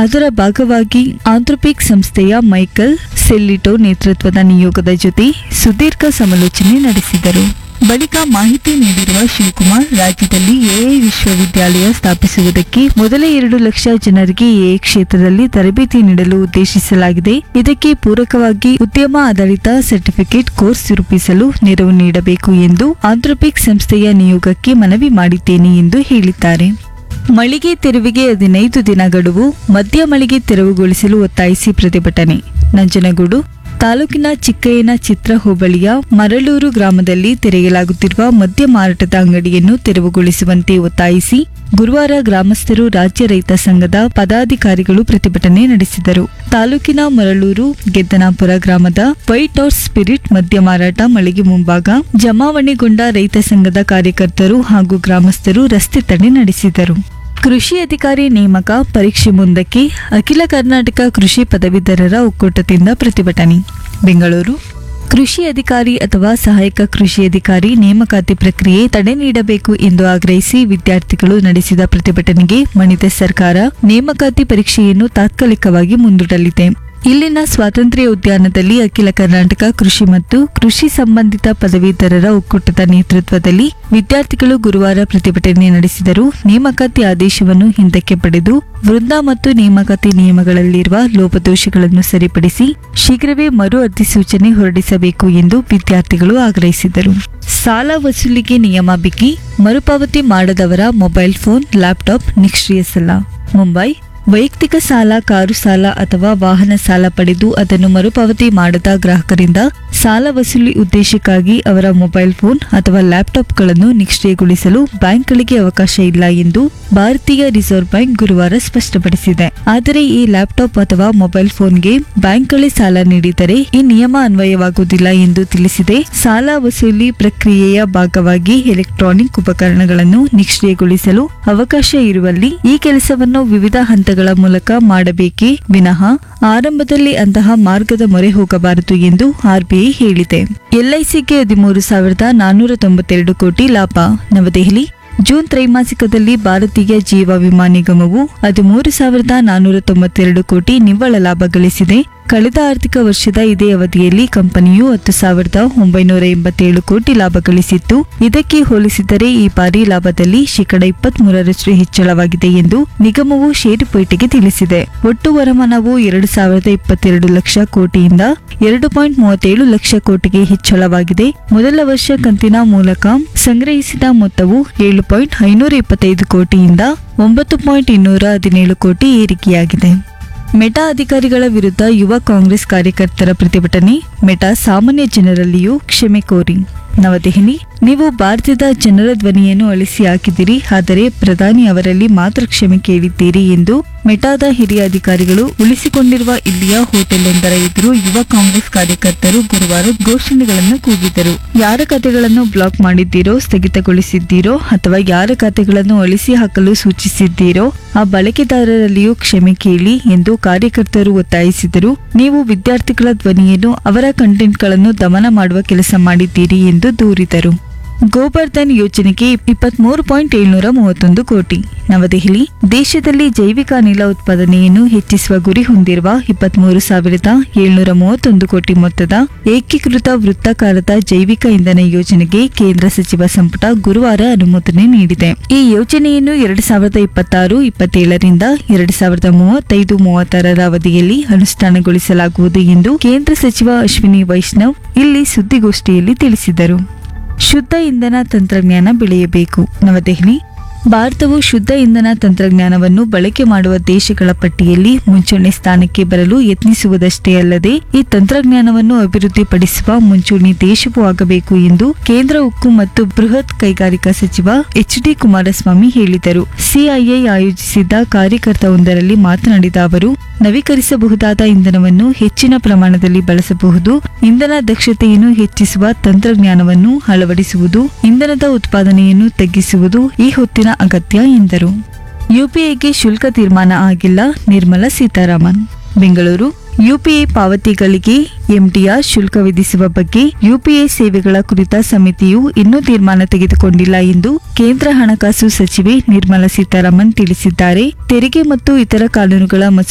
ಅದರ ಭಾಗವಾಗಿ ಆಂಥ್ರೋಪಿಕ್ ಸಂಸ್ಥೆಯ ಮೈಕಲ್ ಸೆಲ್ಲಿಟೋ ನೇತೃತ್ವದ ನಿಯೋಗದ ಜೊತೆ ಸುದೀರ್ಘ ಸಮಾಲೋಚನೆ ನಡೆಸಿದರು ಬಳಿಕ ಮಾಹಿತಿ ನೀಡಿರುವ ಶಿವಕುಮಾರ್ ರಾಜ್ಯದಲ್ಲಿ ಎಐ ವಿಶ್ವವಿದ್ಯಾಲಯ ಸ್ಥಾಪಿಸುವುದಕ್ಕೆ ಮೊದಲ ಎರಡು ಲಕ್ಷ ಜನರಿಗೆ ಎಐ ಕ್ಷೇತ್ರದಲ್ಲಿ ತರಬೇತಿ ನೀಡಲು ಉದ್ದೇಶಿಸಲಾಗಿದೆ ಇದಕ್ಕೆ ಪೂರಕವಾಗಿ ಉದ್ಯಮ ಆಧಾರಿತ ಸರ್ಟಿಫಿಕೇಟ್ ಕೋರ್ಸ್ ರೂಪಿಸಲು ನೆರವು ನೀಡಬೇಕು ಎಂದು ಆಂಥ್ರೋಪಿಕ್ ಸಂಸ್ಥೆಯ ನಿಯೋಗಕ್ಕೆ ಮನವಿ ಮಾಡಿದ್ದೇನೆ ಎಂದು ಹೇಳಿದ್ದಾರೆ ಮಳಿಗೆ ತೆರವಿಗೆ ಹದಿನೈದು ದಿನ ಗಡುವು ಮದ್ಯ ಮಳಿಗೆ ತೆರವುಗೊಳಿಸಲು ಒತ್ತಾಯಿಸಿ ಪ್ರತಿಭಟನೆ ನಂಜನಗೂಡು ತಾಲೂಕಿನ ಚಿಕ್ಕಯ್ಯನ ಚಿತ್ರ ಹೋಬಳಿಯ ಮರಳೂರು ಗ್ರಾಮದಲ್ಲಿ ತೆರೆಯಲಾಗುತ್ತಿರುವ ಮದ್ಯ ಮಾರಾಟದ ಅಂಗಡಿಯನ್ನು ತೆರವುಗೊಳಿಸುವಂತೆ ಒತ್ತಾಯಿಸಿ ಗುರುವಾರ ಗ್ರಾಮಸ್ಥರು ರಾಜ್ಯ ರೈತ ಸಂಘದ ಪದಾಧಿಕಾರಿಗಳು ಪ್ರತಿಭಟನೆ ನಡೆಸಿದರು ತಾಲೂಕಿನ ಮರಳೂರು ಗೆದ್ದನಾಪುರ ಗ್ರಾಮದ ವೈಟ್ ಹೌಸ್ ಸ್ಪಿರಿಟ್ ಮದ್ಯ ಮಾರಾಟ ಮಳಿಗೆ ಮುಂಭಾಗ ಜಮಾವಣೆಗೊಂಡ ರೈತ ಸಂಘದ ಕಾರ್ಯಕರ್ತರು ಹಾಗೂ ಗ್ರಾಮಸ್ಥರು ರಸ್ತೆ ತಡೆ ನಡೆಸಿದರು ಕೃಷಿ ಅಧಿಕಾರಿ ನೇಮಕ ಪರೀಕ್ಷೆ ಮುಂದಕ್ಕೆ ಅಖಿಲ ಕರ್ನಾಟಕ ಕೃಷಿ ಪದವೀಧರರ ಒಕ್ಕೂಟದಿಂದ ಪ್ರತಿಭಟನೆ ಬೆಂಗಳೂರು ಕೃಷಿ ಅಧಿಕಾರಿ ಅಥವಾ ಸಹಾಯಕ ಕೃಷಿ ಅಧಿಕಾರಿ ನೇಮಕಾತಿ ಪ್ರಕ್ರಿಯೆ ತಡೆ ನೀಡಬೇಕು ಎಂದು ಆಗ್ರಹಿಸಿ ವಿದ್ಯಾರ್ಥಿಗಳು ನಡೆಸಿದ ಪ್ರತಿಭಟನೆಗೆ ಮಣಿದ ಸರ್ಕಾರ ನೇಮಕಾತಿ ಪರೀಕ್ಷೆಯನ್ನು ತಾತ್ಕಾಲಿಕವಾಗಿ ಮುಂದೂಡಲಿದೆ ಇಲ್ಲಿನ ಸ್ವಾತಂತ್ರ್ಯ ಉದ್ಯಾನದಲ್ಲಿ ಅಖಿಲ ಕರ್ನಾಟಕ ಕೃಷಿ ಮತ್ತು ಕೃಷಿ ಸಂಬಂಧಿತ ಪದವೀಧರರ ಒಕ್ಕೂಟದ ನೇತೃತ್ವದಲ್ಲಿ ವಿದ್ಯಾರ್ಥಿಗಳು ಗುರುವಾರ ಪ್ರತಿಭಟನೆ ನಡೆಸಿದರು ನೇಮಕಾತಿ ಆದೇಶವನ್ನು ಹಿಂದಕ್ಕೆ ಪಡೆದು ವೃಂದ ಮತ್ತು ನೇಮಕಾತಿ ನಿಯಮಗಳಲ್ಲಿರುವ ಲೋಪದೋಷಗಳನ್ನು ಸರಿಪಡಿಸಿ ಶೀಘ್ರವೇ ಮರು ಅಧಿಸೂಚನೆ ಹೊರಡಿಸಬೇಕು ಎಂದು ವಿದ್ಯಾರ್ಥಿಗಳು ಆಗ್ರಹಿಸಿದರು ಸಾಲ ವಸೂಲಿಗೆ ನಿಯಮ ಬಿಗಿ ಮರುಪಾವತಿ ಮಾಡದವರ ಮೊಬೈಲ್ ಫೋನ್ ಲ್ಯಾಪ್ಟಾಪ್ ನಿಷ್ಕ್ರಿಯಿಸಲ್ಲ ಮುಂಬೈ ವೈಯಕ್ತಿಕ ಸಾಲ ಕಾರು ಸಾಲ ಅಥವಾ ವಾಹನ ಸಾಲ ಪಡೆದು ಅದನ್ನು ಮರುಪಾವತಿ ಮಾಡದ ಗ್ರಾಹಕರಿಂದ ಸಾಲ ವಸೂಲಿ ಉದ್ದೇಶಕ್ಕಾಗಿ ಅವರ ಮೊಬೈಲ್ ಫೋನ್ ಅಥವಾ ಲ್ಯಾಪ್ಟಾಪ್ಗಳನ್ನು ನಿಷ್ಕ್ರಿಯಗೊಳಿಸಲು ಬ್ಯಾಂಕ್ಗಳಿಗೆ ಅವಕಾಶ ಇಲ್ಲ ಎಂದು ಭಾರತೀಯ ರಿಸರ್ವ್ ಬ್ಯಾಂಕ್ ಗುರುವಾರ ಸ್ಪಷ್ಟಪಡಿಸಿದೆ ಆದರೆ ಈ ಲ್ಯಾಪ್ಟಾಪ್ ಅಥವಾ ಮೊಬೈಲ್ ಫೋನ್ಗೆ ಬ್ಯಾಂಕ್ಗಳೇ ಸಾಲ ನೀಡಿದರೆ ಈ ನಿಯಮ ಅನ್ವಯವಾಗುವುದಿಲ್ಲ ಎಂದು ತಿಳಿಸಿದೆ ಸಾಲ ವಸೂಲಿ ಪ್ರಕ್ರಿಯೆಯ ಭಾಗವಾಗಿ ಎಲೆಕ್ಟ್ರಾನಿಕ್ ಉಪಕರಣಗಳನ್ನು ನಿಷ್ಕ್ರಿಯಗೊಳಿಸಲು ಅವಕಾಶ ಇರುವಲ್ಲಿ ಈ ಕೆಲಸವನ್ನು ವಿವಿಧ ಹಂತಗಳ ಮೂಲಕ ಮಾಡಬೇಕೇ ವಿನಃ ಆರಂಭದಲ್ಲಿ ಅಂತಹ ಮಾರ್ಗದ ಮೊರೆ ಹೋಗಬಾರದು ಎಂದು ಆರ್ಬಿಐ ಹೇಳಿದೆ ಎಲ್ಐಸಿಗೆ ಹದಿಮೂರು ಸಾವಿರದ ನಾನ್ನೂರ ತೊಂಬತ್ತೆರಡು ಕೋಟಿ ಲಾಭ ನವದೆಹಲಿ ಜೂನ್ ತ್ರೈಮಾಸಿಕದಲ್ಲಿ ಭಾರತೀಯ ಜೀವ ವಿಮಾ ನಿಗಮವು ಹದಿಮೂರು ಸಾವಿರದ ನಾನ್ನೂರ ತೊಂಬತ್ತೆರಡು ಕೋಟಿ ನಿವ್ವಳ ಲಾಭ ಗಳಿಸಿದೆ ಕಳೆದ ಆರ್ಥಿಕ ವರ್ಷದ ಇದೇ ಅವಧಿಯಲ್ಲಿ ಕಂಪನಿಯು ಹತ್ತು ಸಾವಿರದ ಒಂಬೈನೂರ ಎಂಬತ್ತೇಳು ಕೋಟಿ ಲಾಭ ಗಳಿಸಿತ್ತು ಇದಕ್ಕೆ ಹೋಲಿಸಿದರೆ ಈ ಬಾರಿ ಲಾಭದಲ್ಲಿ ಶೇಕಡ ಇಪ್ಪತ್ಮೂರರಷ್ಟು ಹೆಚ್ಚಳವಾಗಿದೆ ಎಂದು ನಿಗಮವು ಷೇರುಪೇಟೆಗೆ ತಿಳಿಸಿದೆ ಒಟ್ಟು ವರಮಾನವು ಎರಡು ಸಾವಿರದ ಇಪ್ಪತ್ತೆರಡು ಲಕ್ಷ ಕೋಟಿಯಿಂದ ಎರಡು ಪಾಯಿಂಟ್ ಮೂವತ್ತೇಳು ಲಕ್ಷ ಕೋಟಿಗೆ ಹೆಚ್ಚಳವಾಗಿದೆ ಮೊದಲ ವರ್ಷ ಕಂತಿನ ಮೂಲಕ ಸಂಗ್ರಹಿಸಿದ ಮೊತ್ತವು ಏಳು ಪಾಯಿಂಟ್ ಐನೂರ ಇಪ್ಪತ್ತೈದು ಕೋಟಿಯಿಂದ ಒಂಬತ್ತು ಪಾಯಿಂಟ್ ಇನ್ನೂರ ಹದಿನೇಳು ಕೋಟಿ ಏರಿಕೆಯಾಗಿದೆ ಮೆಟಾ ಅಧಿಕಾರಿಗಳ ವಿರುದ್ಧ ಯುವ ಕಾಂಗ್ರೆಸ್ ಕಾರ್ಯಕರ್ತರ ಪ್ರತಿಭಟನೆ ಮೆಟಾ ಸಾಮಾನ್ಯ ಜನರಲ್ಲಿಯೂ ಕ್ಷಮೆ ಕೋರಿ ನವದೆಹಲಿ ನೀವು ಭಾರತದ ಜನರ ಧ್ವನಿಯನ್ನು ಅಳಿಸಿ ಹಾಕಿದಿರಿ ಆದರೆ ಪ್ರಧಾನಿ ಅವರಲ್ಲಿ ಮಾತ್ರ ಕ್ಷಮೆ ಕೇಳಿದ್ದೀರಿ ಎಂದು ಮೆಟಾದ ಹಿರಿಯ ಅಧಿಕಾರಿಗಳು ಉಳಿಸಿಕೊಂಡಿರುವ ಇಲ್ಲಿಯ ಹೋಟೆಲ್ವೊಂದರ ಎದುರು ಯುವ ಕಾಂಗ್ರೆಸ್ ಕಾರ್ಯಕರ್ತರು ಗುರುವಾರ ಘೋಷಣೆಗಳನ್ನು ಕೂಗಿದರು ಯಾರ ಖಾತೆಗಳನ್ನು ಬ್ಲಾಕ್ ಮಾಡಿದ್ದೀರೋ ಸ್ಥಗಿತಗೊಳಿಸಿದ್ದೀರೋ ಅಥವಾ ಯಾರ ಖಾತೆಗಳನ್ನು ಅಳಿಸಿ ಹಾಕಲು ಸೂಚಿಸಿದ್ದೀರೋ ಆ ಬಳಕೆದಾರರಲ್ಲಿಯೂ ಕ್ಷಮೆ ಕೇಳಿ ಎಂದು ಕಾರ್ಯಕರ್ತರು ಒತ್ತಾಯಿಸಿದರು ನೀವು ವಿದ್ಯಾರ್ಥಿಗಳ ಧ್ವನಿಯನ್ನು ಅವರ ಕಂಟೆಂಟ್ಗಳನ್ನು ದಮನ ಮಾಡುವ ಕೆಲಸ ಮಾಡಿದ್ದೀರಿ ಎಂದು ದೂರಿದರು ಗೋಬರ್ಧನ್ ಯೋಜನೆಗೆ ಇಪ್ಪತ್ಮೂರು ಪಾಯಿಂಟ್ ಏಳ್ನೂರ ಮೂವತ್ತೊಂದು ಕೋಟಿ ನವದೆಹಲಿ ದೇಶದಲ್ಲಿ ಜೈವಿಕ ಅನಿಲ ಉತ್ಪಾದನೆಯನ್ನು ಹೆಚ್ಚಿಸುವ ಗುರಿ ಹೊಂದಿರುವ ಇಪ್ಪತ್ಮೂರು ಸಾವಿರದ ಏಳ್ನೂರ ಮೂವತ್ತೊಂದು ಕೋಟಿ ಮೊತ್ತದ ಏಕೀಕೃತ ವೃತ್ತಾಕಾರದ ಜೈವಿಕ ಇಂಧನ ಯೋಜನೆಗೆ ಕೇಂದ್ರ ಸಚಿವ ಸಂಪುಟ ಗುರುವಾರ ಅನುಮೋದನೆ ನೀಡಿದೆ ಈ ಯೋಜನೆಯನ್ನು ಎರಡು ಸಾವಿರದ ಇಪ್ಪತ್ತಾರು ಇಪ್ಪತ್ತೇಳರಿಂದ ಎರಡು ಸಾವಿರದ ಮೂವತ್ತೈದು ಮೂವತ್ತಾರರ ಅವಧಿಯಲ್ಲಿ ಅನುಷ್ಠಾನಗೊಳಿಸಲಾಗುವುದು ಎಂದು ಕೇಂದ್ರ ಸಚಿವ ಅಶ್ವಿನಿ ವೈಷ್ಣವ್ ಇಲ್ಲಿ ಸುದ್ದಿಗೋಷ್ಠಿಯಲ್ಲಿ ತಿಳಿಸಿದರು ಶುದ್ಧ ಇಂಧನ ತಂತ್ರಜ್ಞಾನ ಬೆಳೆಯಬೇಕು ನವದೆಹಲಿ ಭಾರತವು ಶುದ್ಧ ಇಂಧನ ತಂತ್ರಜ್ಞಾನವನ್ನು ಬಳಕೆ ಮಾಡುವ ದೇಶಗಳ ಪಟ್ಟಿಯಲ್ಲಿ ಮುಂಚೂಣಿ ಸ್ಥಾನಕ್ಕೆ ಬರಲು ಯತ್ನಿಸುವುದಷ್ಟೇ ಅಲ್ಲದೆ ಈ ತಂತ್ರಜ್ಞಾನವನ್ನು ಅಭಿವೃದ್ಧಿಪಡಿಸುವ ಮುಂಚೂಣಿ ದೇಶವೂ ಆಗಬೇಕು ಎಂದು ಕೇಂದ್ರ ಉಕ್ಕು ಮತ್ತು ಬೃಹತ್ ಕೈಗಾರಿಕಾ ಸಚಿವ ಎಚ್ ಡಿ ಕುಮಾರಸ್ವಾಮಿ ಹೇಳಿದರು ಸಿಐಐ ಆಯೋಜಿಸಿದ್ದ ಕಾರ್ಯಕರ್ತವೊಂದರಲ್ಲಿ ಮಾತನಾಡಿದ ಅವರು ನವೀಕರಿಸಬಹುದಾದ ಇಂಧನವನ್ನು ಹೆಚ್ಚಿನ ಪ್ರಮಾಣದಲ್ಲಿ ಬಳಸಬಹುದು ಇಂಧನ ದಕ್ಷತೆಯನ್ನು ಹೆಚ್ಚಿಸುವ ತಂತ್ರಜ್ಞಾನವನ್ನು ಅಳವಡಿಸುವುದು ಇಂಧನದ ಉತ್ಪಾದನೆಯನ್ನು ತಗ್ಗಿಸುವುದು ಈ ಹೊತ್ತಿನ ಅಗತ್ಯ ಎಂದರು ಯುಪಿಐಗೆ ಶುಲ್ಕ ತೀರ್ಮಾನ ಆಗಿಲ್ಲ ನಿರ್ಮಲಾ ಸೀತಾರಾಮನ್ ಬೆಂಗಳೂರು ಯುಪಿಐ ಪಾವತಿಗಳಿಗೆ ಎಂಡಿಆರ್ ಶುಲ್ಕ ವಿಧಿಸುವ ಬಗ್ಗೆ ಯುಪಿಐ ಸೇವೆಗಳ ಕುರಿತ ಸಮಿತಿಯು ಇನ್ನೂ ತೀರ್ಮಾನ ತೆಗೆದುಕೊಂಡಿಲ್ಲ ಎಂದು ಕೇಂದ್ರ ಹಣಕಾಸು ಸಚಿವೆ ನಿರ್ಮಲಾ ಸೀತಾರಾಮನ್ ತಿಳಿಸಿದ್ದಾರೆ ತೆರಿಗೆ ಮತ್ತು ಇತರ ಕಾನೂನುಗಳ